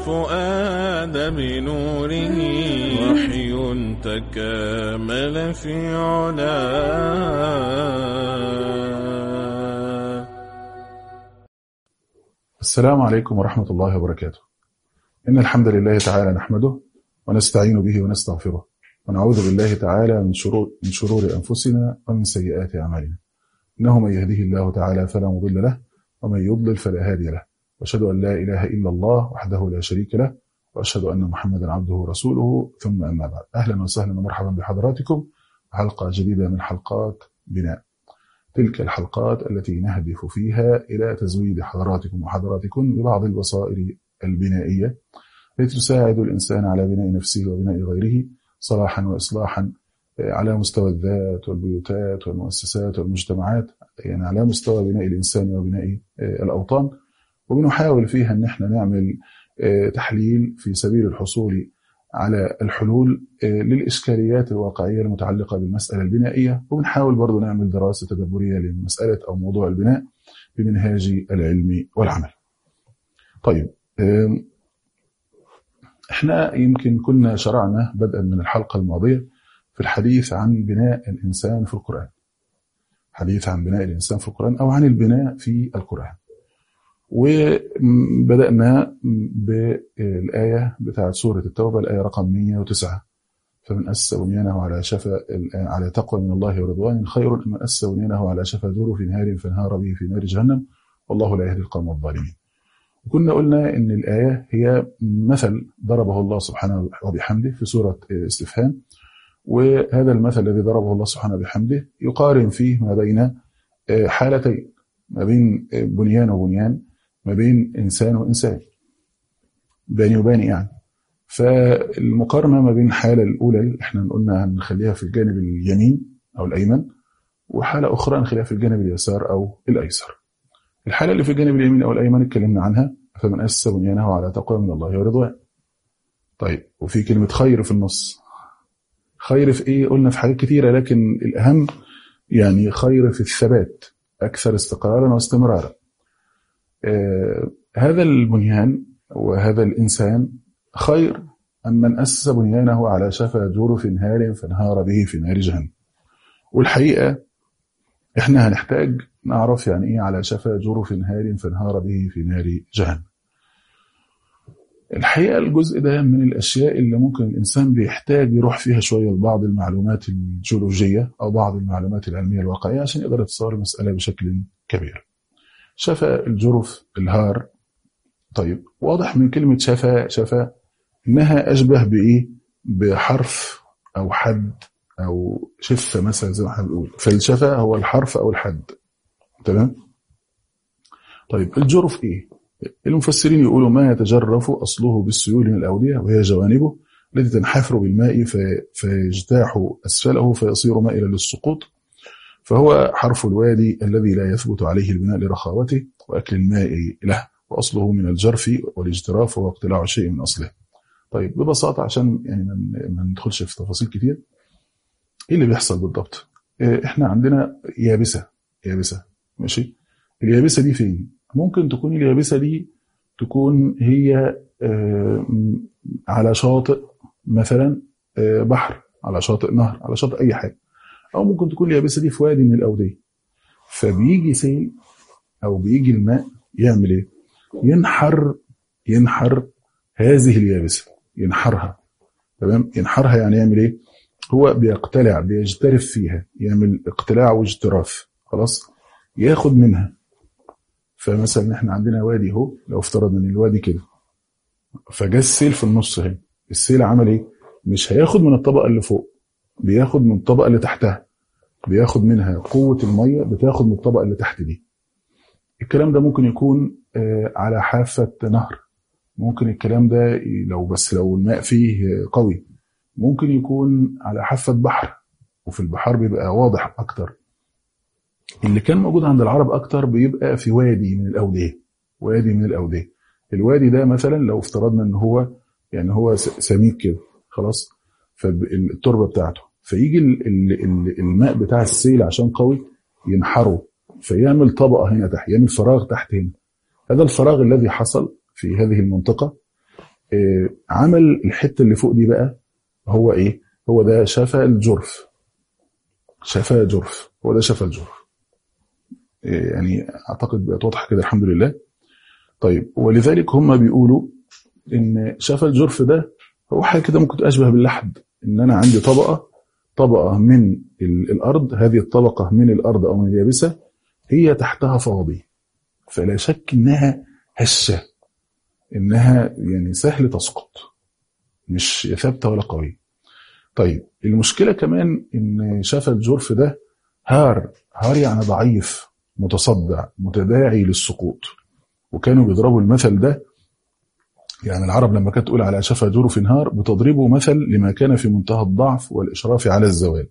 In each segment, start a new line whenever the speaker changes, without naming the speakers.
الفؤاد بنوره وحي تكامل في علاه
السلام عليكم ورحمة الله وبركاته إن الحمد لله تعالى نحمده ونستعين به ونستغفره ونعوذ بالله تعالى من شرور, من شرور أنفسنا ومن سيئات أعمالنا إنه من يهده الله تعالى فلا مضل له ومن يضلل فلا هادي له وأشهد أن لا إله إلا الله وحده لا شريك له وأشهد أن محمدا عبده ورسوله ثم أما بعد أهلا وسهلا ومرحبا بحضراتكم حلقة جديدة من حلقات بناء تلك الحلقات التي نهدف فيها إلى تزويد حضراتكم وحضراتكم ببعض البصائر البنائية التي تساعد الإنسان على بناء نفسه وبناء غيره صلاحا وإصلاحا على مستوى الذات والبيوتات والمؤسسات والمجتمعات يعني على مستوى بناء الإنسان وبناء الأوطان وبنحاول فيها أن احنا نعمل تحليل في سبيل الحصول على الحلول للإشكاليات الواقعية المتعلقة بالمسألة البنائية وبنحاول برضو نعمل دراسة تدبرية لمسألة أو موضوع البناء بمنهاج العلم والعمل طيب احنا يمكن كنا شرعنا بدءا من الحلقة الماضية في الحديث عن بناء الإنسان في القرآن حديث عن بناء الإنسان في القرآن أو عن البناء في القرآن وبدأنا بالآية بتاعت سورة التوبة الآية رقم 109 فمن أسس بنيانه على شفا على تقوى من الله ورضوان خير من أسس بنيانه على شفا دور في نهار فانهار به في نار جهنم والله لا يهدي القوم الظالمين وكنا قلنا ان الآية هي مثل ضربه الله سبحانه وبحمده في سورة استفهام وهذا المثل الذي ضربه الله سبحانه وبحمده يقارن فيه ما بين حالتين ما بين بنيان وبنيان ما بين إنسان وإنسان باني وباني يعني فالمقارنة ما بين الحالة الأولى اللي احنا قلنا هنخليها في الجانب اليمين أو الأيمن وحالة أخرى نخليها في الجانب اليسار أو الأيسر الحالة اللي في الجانب اليمين أو الأيمن اتكلمنا عنها فمن أسس بنيانه على تقوى من الله ورضوان طيب وفي كلمة خير في النص خير في إيه قلنا في حاجات كثيرة لكن الأهم يعني خير في الثبات أكثر استقرارا واستمرارا آه هذا البنيان وهذا الإنسان خير أم من أسس بنيانه على شفا جرف هار فانهار به في نار جهنم والحقيقة إحنا هنحتاج نعرف يعني إيه على شفا جرف هار فانهار به في نار جهنم الحقيقة الجزء ده من الأشياء اللي ممكن الإنسان بيحتاج يروح فيها شوية لبعض المعلومات الجيولوجية أو بعض المعلومات العلمية الواقعية عشان يقدر يتصور المسألة بشكل كبير شفا الجرف الهار طيب واضح من كلمة شفا شفا إنها أشبه بإيه بحرف أو حد أو شفة مثلا زي ما احنا بنقول فالشفا هو الحرف أو الحد تمام طيب الجرف إيه المفسرين يقولوا ما يتجرف أصله بالسيول من الأودية وهي جوانبه التي تنحفر بالماء في فيجتاح أسفله فيصير مائلا للسقوط فهو حرف الوادي الذي لا يثبت عليه البناء لرخاوته وأكل الماء له وأصله من الجرف والاجتراف وهو اقتلاع شيء من أصله طيب ببساطة عشان يعني ما ندخلش في تفاصيل كتير ايه اللي بيحصل بالضبط احنا عندنا يابسة يابسة ماشي اليابسة دي فين ممكن تكون اليابسة دي تكون هي على شاطئ مثلا بحر على شاطئ نهر على شاطئ اي حاجة او ممكن تكون اليابسة دي في وادي من الاودية فبيجي سيل او بيجي الماء يعمل ايه ينحر ينحر هذه اليابسة ينحرها تمام ينحرها يعني يعمل ايه هو بيقتلع بيجترف فيها يعمل اقتلاع واجتراف خلاص ياخد منها فمثلا احنا عندنا وادي اهو لو افترضنا ان الوادي كده فجاء السيل في النص اهي السيل عمل ايه مش هياخد من الطبقه اللي فوق بياخد من الطبقه اللي تحتها بياخد منها قوه الميه بتاخد من الطبقه اللي تحت دي الكلام ده ممكن يكون على حافه نهر ممكن الكلام ده لو بس لو الماء فيه قوي ممكن يكون على حافة بحر وفي البحار بيبقى واضح أكتر اللي كان موجود عند العرب أكتر بيبقى في وادي من الأودية وادي من الأودية الوادي ده مثلا لو افترضنا ان هو يعني هو سميك كده خلاص فالتربة بتاعته فيجي الماء بتاع السيل عشان قوي ينحره فيعمل طبقة هنا تحت يعمل فراغ تحت هنا هذا الفراغ الذي حصل في هذه المنطقة آه، عمل الحته اللي فوق دي بقى هو ايه هو ده شفا الجرف شفا جرف هو ده شفا الجرف آه، يعني اعتقد بقت واضحه كده الحمد لله طيب ولذلك هم بيقولوا ان شفا الجرف ده هو حاجه كده ممكن اشبه باللحد ان انا عندي طبقه طبقه من ال- الارض هذه الطبقه من الارض او من اليابسه هي تحتها فاضي فلا شك انها هشه انها يعني سهل تسقط مش ثابته ولا قويه طيب المشكله كمان ان شفا الجرف ده هار هار يعني ضعيف متصدع متداعي للسقوط وكانوا بيضربوا المثل ده يعني العرب لما كانت تقول على شفا جرف نهار بتضربه مثل لما كان في منتهى الضعف والإشراف على الزوال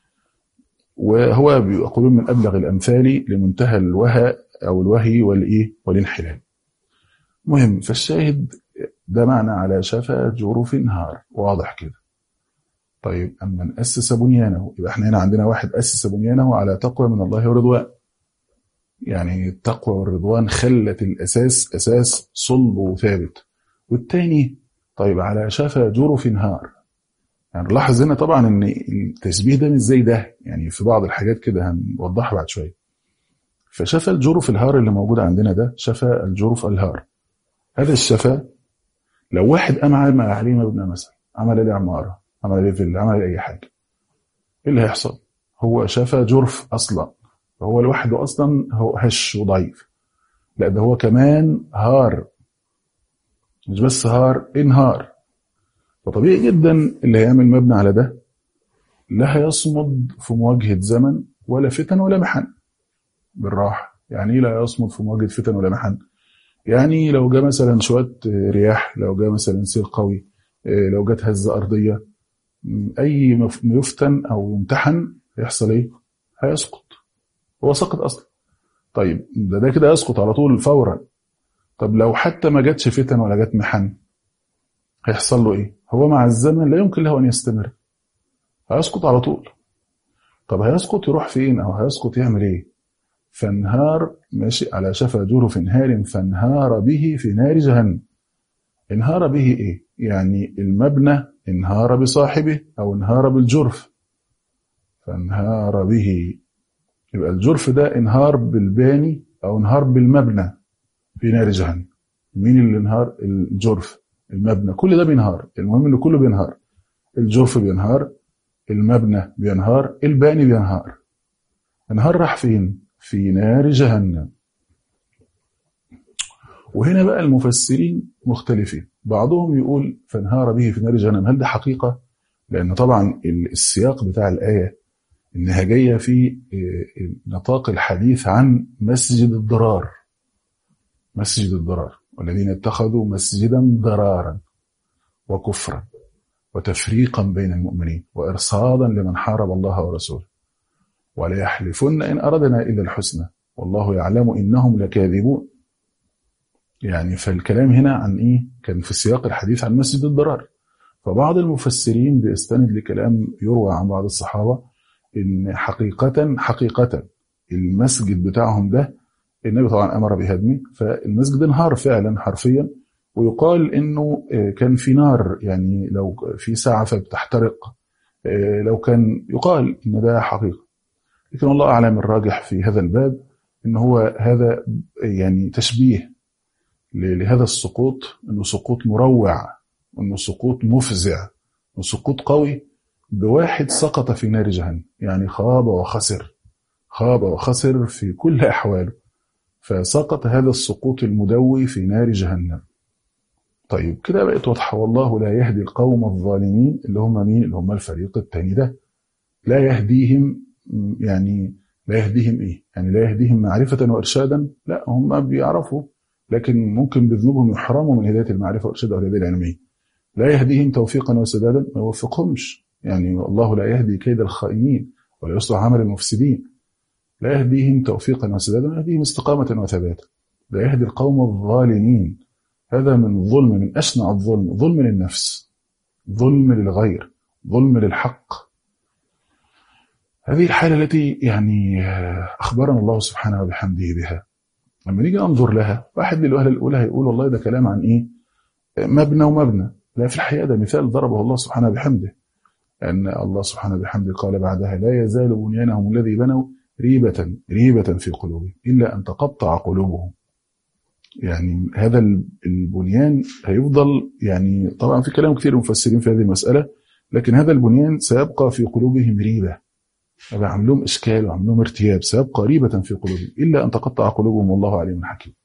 وهو بيقولون من أبلغ الأمثال لمنتهى الوهى أو الوهي والإيه والانحلال مهم فالشاهد ده معنى على شفا جرف نهار واضح كده طيب أما من أسس بنيانه يبقى احنا هنا عندنا واحد أسس بنيانه على تقوى من الله ورضوان يعني التقوى والرضوان خلت الأساس أساس صلب وثابت والتاني طيب على شفا جرف نهار يعني نلاحظ هنا طبعا ان التشبيه ده مش زي ده يعني في بعض الحاجات كده هنوضحها بعد شويه فشفا الجرف الهار اللي موجود عندنا ده شفا الجرف الهار هذا الشفا لو واحد قام عمل عليه مبنى مثلا عمل عليه عماره عمل عليه فيلا عمل عليه اي حاجه ايه اللي هيحصل؟ هو شفا جرف اصلا فهو لوحده اصلا هو هش وضعيف لا ده هو كمان هار مش بس هار انهار فطبيعي جدا اللي هيعمل مبنى على ده لا هيصمد في مواجهة زمن ولا فتن ولا محن بالراحة يعني ايه لا يصمد في مواجهة فتن ولا محن يعني لو جاء مثلا شوية رياح لو جاء مثلا سيل قوي لو جت هزة أرضية أي مف- يفتن أو يمتحن هيحصل إيه؟ هيسقط هو سقط أصلا طيب ده ده كده يسقط على طول فورا طب لو حتى ما جاتش فتن ولا جت محن هيحصل له ايه؟ هو مع الزمن لا يمكن له ان يستمر هيسقط على طول طب هيسقط يروح فين او هيسقط يعمل ايه؟ فانهار ماشي على شفا جرف انهار فانهار به في نار جهنم انهار به ايه؟ يعني المبنى انهار بصاحبه او انهار بالجرف فانهار به يبقى الجرف ده انهار بالباني او انهار بالمبنى في نار جهنم مين اللي انهار الجرف المبنى كل ده بينهار المهم ان كله بينهار الجرف بينهار المبنى بينهار الباني بينهار انهار راح فين في نار جهنم وهنا بقى المفسرين مختلفين بعضهم يقول فانهار به في نار جهنم هل ده حقيقة لأن طبعا السياق بتاع الآية إنها جاية في نطاق الحديث عن مسجد الضرار مسجد الضرار والذين اتخذوا مسجدا ضرارا وكفرا وتفريقا بين المؤمنين وإرصادا لمن حارب الله ورسوله وليحلفن إن أردنا إلا الحسنى والله يعلم إنهم لكاذبون يعني فالكلام هنا عن إيه كان في سياق الحديث عن مسجد الضرار فبعض المفسرين بيستند لكلام يروى عن بعض الصحابة إن حقيقة حقيقة المسجد بتاعهم ده النبي طبعا امر بهدمه فالمسجد انهار فعلا حرفيا ويقال انه كان في نار يعني لو في ساعه بتحترق لو كان يقال ان ده حقيقه لكن الله اعلم الراجح في هذا الباب ان هو هذا يعني تشبيه لهذا السقوط انه سقوط مروع انه سقوط مفزع وسقوط قوي بواحد سقط في نار جهنم يعني خاب وخسر خاب وخسر في كل احواله فسقط هذا السقوط المدوي في نار جهنم طيب كده بقت واضحة والله لا يهدي القوم الظالمين اللي هم مين اللي هم الفريق الثاني ده لا يهديهم يعني لا يهديهم ايه يعني لا يهديهم معرفة وإرشادا لا هم بيعرفوا لكن ممكن بذنوبهم يحرموا من هداية المعرفة والإرشاد والهداية العلمية لا يهديهم توفيقا وسدادا ما يوفقهمش يعني الله لا يهدي كيد الخائنين ولا يصلح عمل المفسدين لا يهديهم توفيقا وسدادا يهديهم استقامة وثباتا لا يهدي القوم الظالمين هذا من ظلم من أشنع الظلم ظلم للنفس ظلم للغير ظلم للحق هذه الحالة التي يعني أخبرنا الله سبحانه وبحمده بها لما نيجي أنظر لها واحد من الأهل الأولى هيقول والله ده كلام عن إيه مبنى ومبنى لا في الحقيقة ده مثال ضربه الله سبحانه بحمده أن الله سبحانه بحمده قال بعدها لا يزال بنيانهم الذي بنوا ريبة ريبة في قلوبهم إلا أن تقطع قلوبهم يعني هذا البنيان هيفضل يعني طبعا في كلام كثير مفسرين في هذه المسألة لكن هذا البنيان سيبقى في قلوبهم ريبة يبقى عاملهم إشكال وعاملهم ارتياب سيبقى ريبة في قلوبهم إلا أن تقطع قلوبهم والله عليم حكيم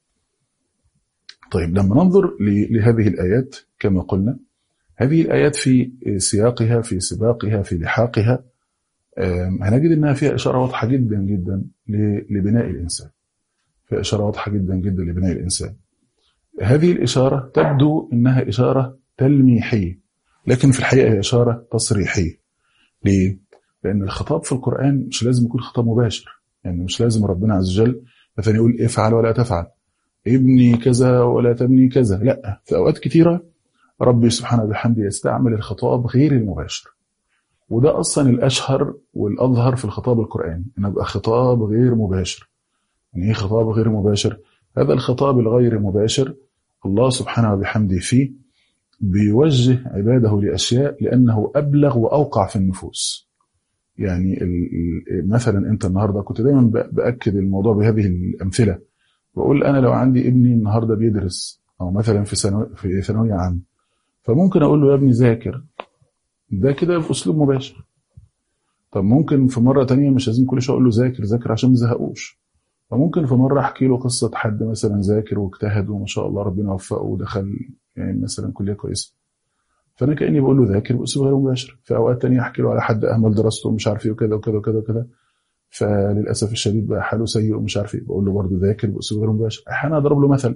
طيب لما ننظر لهذه الآيات كما قلنا هذه الآيات في سياقها في سباقها في لحاقها هنجد أنها فيها إشارة واضحة جدا جدا لبناء الإنسان فيها إشارة واضحة جدا جدا لبناء الإنسان هذه الإشارة تبدو أنها إشارة تلميحية لكن في الحقيقة هي إشارة تصريحية ليه؟ لأن الخطاب في القرآن مش لازم يكون خطاب مباشر يعني مش لازم ربنا عز وجل مثلا يقول افعل ولا تفعل ابني كذا ولا تبني كذا لا في أوقات كثيرة ربي سبحانه وبحمده يستعمل الخطاب غير المباشر وده أصلا الأشهر والأظهر في الخطاب القرآني إنه يبقى خطاب غير مباشر يعني إيه خطاب غير مباشر؟ هذا الخطاب الغير مباشر الله سبحانه وبحمده فيه بيوجه عباده لأشياء لأنه أبلغ وأوقع في النفوس يعني مثلا أنت النهاردة كنت دايما بأكد الموضوع بهذه الأمثلة بقول أنا لو عندي ابني النهاردة بيدرس أو مثلا في ثانوية في ثانوية عامة فممكن أقول له يا ابني ذاكر ده كده بأسلوب مباشر طب ممكن في مرة تانية مش لازم كل شوية أقول له ذاكر ذاكر عشان ما يزهقوش فممكن في مرة أحكي له قصة حد مثلا ذاكر واجتهد وما شاء الله ربنا وفقه ودخل يعني مثلا كلية كويسة فأنا كأني بقول له ذاكر بأسلوب غير مباشر في أوقات تانية أحكي له على حد أهمل دراسته ومش عارف إيه وكذا وكذا وكذا وكذا فللأسف الشديد بقى حاله سيء ومش عارف إيه بقول له برضه ذاكر بأسلوب غير مباشر أحيانا أضرب له مثل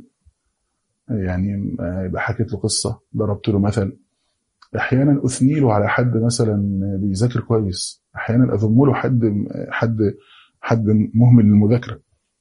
يعني يبقى حكيت له قصة ضربت له مثل احيانا اثني له على حد مثلا بيذاكر كويس احيانا اذم له حد حد حد مهمل للمذاكره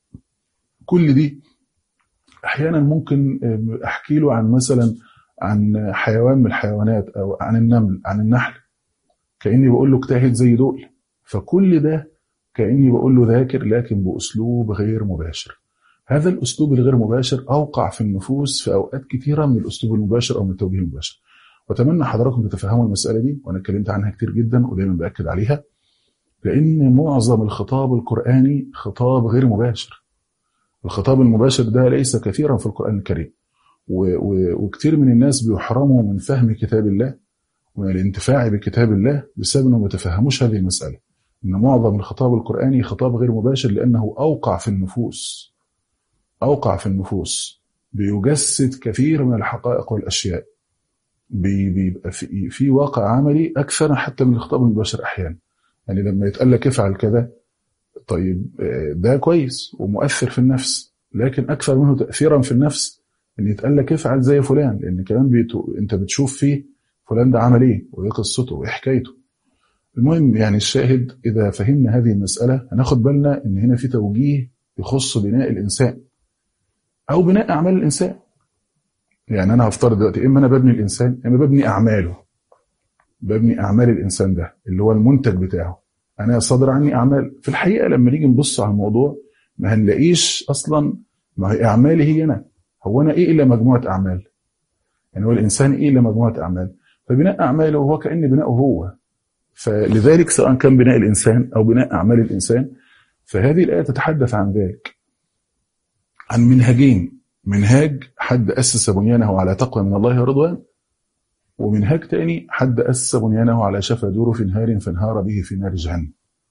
كل دي احيانا ممكن احكي له عن مثلا عن حيوان من الحيوانات او عن النمل عن النحل كاني بقول له اجتهد زي دول فكل ده كاني بقول له ذاكر لكن باسلوب غير مباشر هذا الاسلوب الغير مباشر اوقع في النفوس في اوقات كثيره من الاسلوب المباشر او من التوجيه المباشر واتمنى حضراتكم تتفهموا المساله دي وانا اتكلمت عنها كتير جدا ودايما باكد عليها لان معظم الخطاب القراني خطاب غير مباشر الخطاب المباشر ده ليس كثيرا في القران الكريم وكثير من الناس بيحرموا من فهم كتاب الله ومن الانتفاع بكتاب الله بسبب انهم ما يتفهموش هذه المساله ان معظم الخطاب القراني خطاب غير مباشر لانه اوقع في النفوس اوقع في النفوس بيجسد كثير من الحقائق والاشياء بيبقى في, في واقع عملي اكثر حتى من الخطاب المباشر احيانا يعني لما يتقال لك افعل كذا طيب ده كويس ومؤثر في النفس لكن اكثر منه تاثيرا في النفس ان يتقال لك افعل زي فلان لان كمان بيتو انت بتشوف فيه فلان ده عمل ايه وايه قصته وايه حكايته المهم يعني الشاهد اذا فهمنا هذه المساله هناخد بالنا ان هنا في توجيه يخص بناء الانسان او بناء اعمال الانسان يعني انا هفترض دلوقتي اما انا ببني الانسان اما ببني اعماله ببني اعمال الانسان ده اللي هو المنتج بتاعه انا صادر عني اعمال في الحقيقه لما نيجي نبص على الموضوع ما هنلاقيش اصلا ما هي اعمالي هي انا هو انا ايه الا مجموعه اعمال يعني هو الانسان ايه الا مجموعه اعمال فبناء اعماله هو كان بناؤه هو فلذلك سواء كان بناء الانسان او بناء اعمال الانسان فهذه الايه تتحدث عن ذلك عن منهجين منهاج حد أسس بنيانه على تقوى من الله ورضوان ومنهاج تاني حد أسس بنيانه على شفا جرف نهار فانهار به في نار جهنم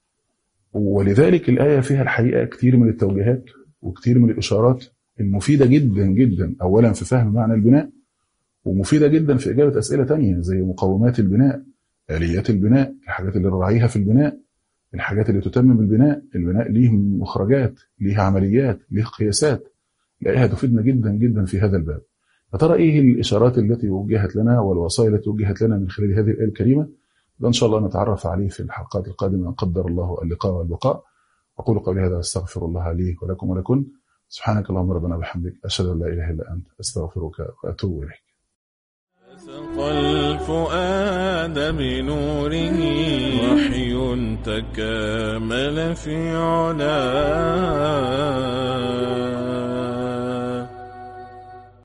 ولذلك الآية فيها الحقيقة كثير من التوجيهات وكثير من الإشارات المفيدة جدا جدا أولا في فهم معنى البناء ومفيدة جدا في إجابة أسئلة تانية زي مقومات البناء آليات البناء الحاجات اللي نراعيها في البناء الحاجات اللي تتمم البناء البناء ليه مخرجات ليه عمليات ليه قياسات الآية هتفيدنا جدا جدا في هذا الباب يا ترى إيه الإشارات التي وجهت لنا والوصايا التي وجهت لنا من خلال هذه الآية الكريمة ده إن شاء الله نتعرف عليه في الحلقات القادمة إن قدر الله اللقاء والبقاء أقول قولي هذا أستغفر الله لي ولكم ولكن سبحانك اللهم ربنا وبحمدك أشهد أن لا إله إلا أنت أستغفرك وأتوب إليك
سقى الفؤاد بنوره وحي تكامل في علاه